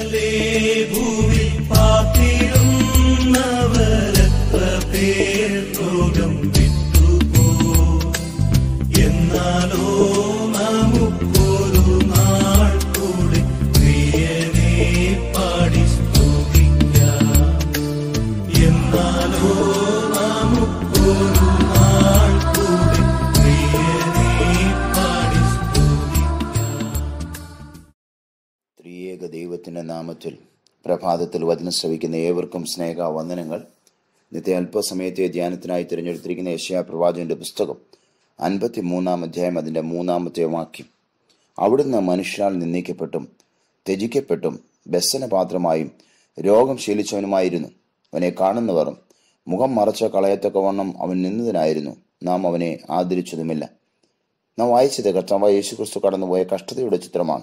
മേലെ ഭൂവിൽ പാർത്തിരുന്നവരെത്ര പേർ ലോകം വിട്ടുപോ എന്നാലോ നമുക്കൊരു നാൾ കൂടി പ്രിയനെ പാടി സ്തുതിക്കാം എന്നാലോ നമുക്കൊരു നാൾ കൂടി പ്രിയനെ പാടി സ്തുതിക്കാം ത്രിയേക ദൈവത്തിൻ്റെ നാമത്തിൽ പ്രഭാതത്തിൽ വചനം ശ്രവിക്കുന്ന ഏവർക്കും സ്നേഹ വന്ദനങ്ങൾ ഇന്നത്തെ അല്പസമയത്തെ ധ്യാനത്തിനായി തിരഞ്ഞെടുത്തിരിക്കുന്ന യശയാ പ്രവാചകന്റെ പുസ്തകം അൻപത്തി മൂന്നാം അധ്യായം അതിൻ്റെ മൂന്നാമത്തെ വാക്യം അവിടുന്ന് മനുഷ്യരാൽ നിന്ദിക്കപ്പെട്ടും ത്യജിക്കപ്പെട്ടും വ്യസനപാത്രമായും രോഗം ശീലിച്ചവനുമായിരുന്നു അവനെ കാണുന്നവർ മുഖം മറച്ച കളയത്തക്കവണ്ണം അവൻ നിന്നതിനായിരുന്നു നാം അവനെ ആദരിച്ചതുമില്ല നാം വായിച്ചത് കർത്താവായ യേശുക്രിസ്തു കടന്നുപോയ കഷ്ടതയുടെ ചിത്രമാണ്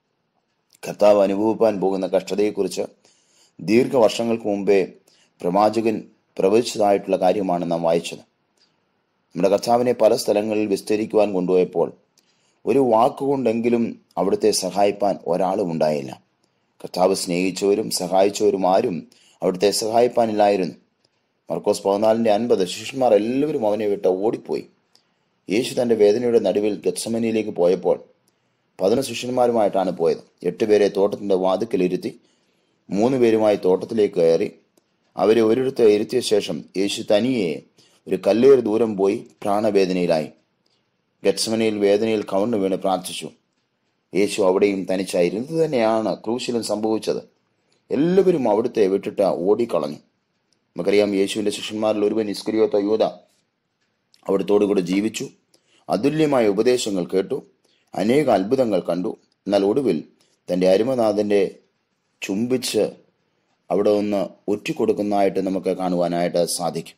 കർത്താവ് അനുഭവിപ്പാൻ പോകുന്ന കഷ്ടതയെക്കുറിച്ച് ദീർഘവർഷങ്ങൾക്ക് മുമ്പേ പ്രവാചകൻ പ്രവചിച്ചതായിട്ടുള്ള കാര്യമാണ് നാം വായിച്ചത് നമ്മുടെ കർത്താവിനെ പല സ്ഥലങ്ങളിൽ വിസ്തരിക്കുവാൻ കൊണ്ടുപോയപ്പോൾ ഒരു വാക്കുകൊണ്ടെങ്കിലും അവിടുത്തെ സഹായിപ്പാൻ ഒരാളും ഉണ്ടായില്ല കർത്താവ് സ്നേഹിച്ചവരും സഹായിച്ചവരും ആരും അവിടുത്തെ സഹായിപ്പാനില്ലായിരുന്നു മർക്കോസ് പതിനാലിന്റെ അൻപത് ശിഷ്യന്മാർ എല്ലാവരും അവനെ വിട്ട് ഓടിപ്പോയി യേശു തന്റെ വേദനയുടെ നടുവിൽ ഗത്സമനിയിലേക്ക് പോയപ്പോൾ പതിനൊന്ന് ശിഷ്യന്മാരുമായിട്ടാണ് പോയത് എട്ടുപേരെ തോട്ടത്തിന്റെ വാതുക്കലിരുത്തി മൂന്ന് പേരുമായി തോട്ടത്തിലേക്ക് കയറി അവരെ ഒരിടത്ത് ഇരുത്തിയ ശേഷം യേശു തനിയെ ഒരു കല്ലേറ് ദൂരം പോയി പ്രാണവേദനയിലായി ഗത്സമനയിൽ വേദനയിൽ കവണ്ണു വീണ് പ്രാർത്ഥിച്ചു യേശു അവിടെയും തനിച്ചായിരുന്നു ഇത് തന്നെയാണ് ക്രൂശിലും സംഭവിച്ചത് എല്ലാവരും അവിടുത്തെ വിട്ടിട്ട് ഓടിക്കളഞ്ഞു നമുക്കറിയാം യേശുവിന്റെ ശിഷ്യന്മാരിൽ ഒരുവൻ ഇസ്കരിയോത്ത യൂത അവിടത്തോടു കൂടെ ജീവിച്ചു അതുല്യമായ ഉപദേശങ്ങൾ കേട്ടു അനേക അത്ഭുതങ്ങൾ കണ്ടു എന്നാൽ ഒടുവിൽ തന്റെ അരുമനാഥന്റെ ചുംബിച്ച് അവിടെ ഒന്ന് ഒറ്റിക്കൊടുക്കുന്നതായിട്ട് നമുക്ക് കാണുവാനായിട്ട് സാധിക്കും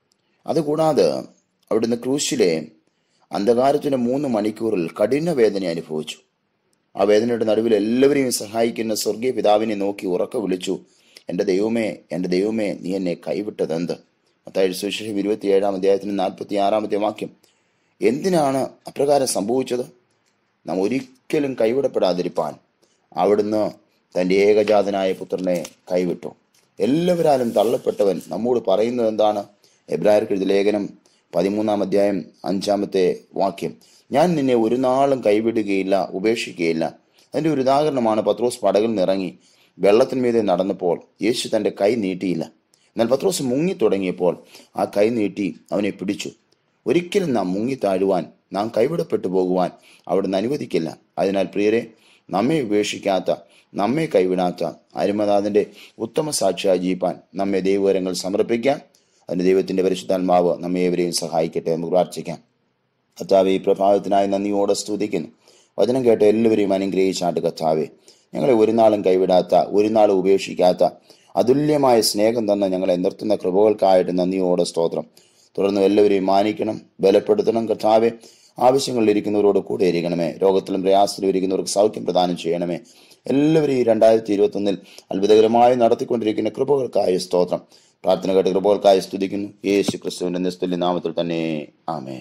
അതുകൂടാതെ അവിടുന്ന് ക്രൂശിലെ അന്ധകാരത്തിന്റെ മൂന്ന് മണിക്കൂറിൽ കഠിന വേദന അനുഭവിച്ചു ആ വേദനയുടെ നടുവിൽ എല്ലാവരെയും സഹായിക്കുന്ന സ്വർഗീയ പിതാവിനെ നോക്കി ഉറക്കെ വിളിച്ചു എൻ്റെ ദൈവമേ എൻ്റെ ദൈവമേ നീ എന്നെ കൈവിട്ടതെന്ത് മത്തായി സുവിശേഷം ഇരുപത്തിയേഴാം അധ്യായത്തിന് നാൽപ്പത്തി ആറാമത്തെ വാക്യം എന്തിനാണ് അപ്രകാരം സംഭവിച്ചത് നാം ഒരിക്കലും കൈവിടപ്പെടാതിരിപ്പാൻ അവിടുന്ന് തൻ്റെ ഏകജാതനായ പുത്രനെ കൈവിട്ടു എല്ലാവരാലും തള്ളപ്പെട്ടവൻ നമ്മോട് പറയുന്നത് എന്താണ് എബ്രായർക്ക് എഴുതിയ ലേഖനം പതിമൂന്നാം അധ്യായം അഞ്ചാമത്തെ വാക്യം ഞാൻ നിന്നെ ഒരു നാളും കൈവിടുകയില്ല ഉപേക്ഷിക്കുകയില്ല അതിന്റെ ഒരു ഉദാഹരണമാണ് പത്രോസ് പടകിൽ നിറങ്ങി വെള്ളത്തിന്മീതെ നടന്നപ്പോൾ യേശു തന്റെ കൈ നീട്ടിയില്ല എന്നാൽ പത്രോസ് മുങ്ങി തുടങ്ങിയപ്പോൾ ആ കൈ നീട്ടി അവനെ പിടിച്ചു ഒരിക്കലും നാം മുങ്ങി താഴുവാൻ നാം കൈവിടപ്പെട്ടു പോകുവാൻ അവിടുന്ന് അനുവദിക്കില്ല അതിനാൽ പ്രിയരെ നമ്മെ ഉപേക്ഷിക്കാത്ത നമ്മെ കൈവിടാത്ത അരുമനാഥന്റെ ഉത്തമ സാക്ഷിയായി ജീവിപ്പാൻ നമ്മെ ദൈവകരങ്ങൾ സമർപ്പിക്കാം അതിന് ദൈവത്തിന്റെ പരിശുദ്ധാത്മാവ് നമ്മെ ഏവരെയും സഹായിക്കട്ടെ എന്ന് പ്രാർത്ഥിക്കാം കർത്താവെ ഈ പ്രഭാതത്തിനായി നന്ദിയോടെ സ്തുതിക്കുന്നു വചനം കേട്ട എല്ലാവരെയും അനുഗ്രഹിച്ചാട്ട് കർത്താവെ ഞങ്ങളെ ഒരു നാളും കൈവിടാത്ത ഒരു നാളും ഉപേക്ഷിക്കാത്ത അതുല്യമായ സ്നേഹം തന്ന ഞങ്ങളെ നിർത്തുന്ന കൃപകൾക്കായിട്ട് നന്ദിയോടെ സ്തോത്രം തുടർന്ന് എല്ലാവരെയും മാനിക്കണം ബലപ്പെടുത്തണം കർത്താവെ ആവശ്യങ്ങളിൽ ഇരിക്കുന്നവരോട് കൂടെ ഇരിക്കണമേ രോഗത്തിലും പ്രയാസത്തിലും ഇരിക്കുന്നവർക്ക് സൗഖ്യം പ്രദാനം ചെയ്യണമേ എല്ലാവരെയും ഈ രണ്ടായിരത്തി ഇരുപത്തി ഒന്നിൽ അത്ഭുതകരമായി നടത്തിക്കൊണ്ടിരിക്കുന്ന കൃപകൾക്കായ സ്തോത്രം പ്രാർത്ഥന കേട്ട് കൃപകൾക്കായി സ്തുതിക്കുന്നു യേശു ക്രിസ്തുവിന്റെ നിസ്തുല്യ നാമത്തിൽ തന്നെ ആമേൻ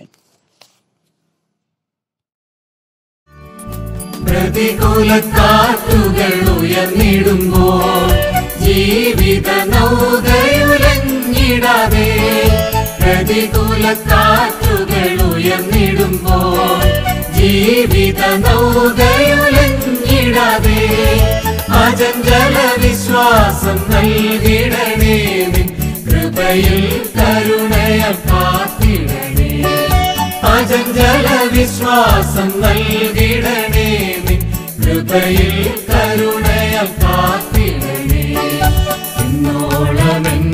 പ്രതികൂല കാറ്റുകൾ ഉയർന്നിടുമ്പോൾ ജീവിത നൗകയുലഞ്ഞിടാതെ പ്രതികൂല കാറ്റുകൾ ഉയർന്നിടുമ്പോൾ ജീവിത നൗകയുലഞ്ഞിടാതെ അജഞ്ചല വിശ്വാസം നൽകിടണേ നിൻ കൃപയിൽ കരുണയ കാത്തിടണേ അജഞ്ചല വിശ്വാസം നൽകിടണേ നിൻ കൃപയിൽ കരുണയ കാത്തിടണേ എന്നോളമെൻ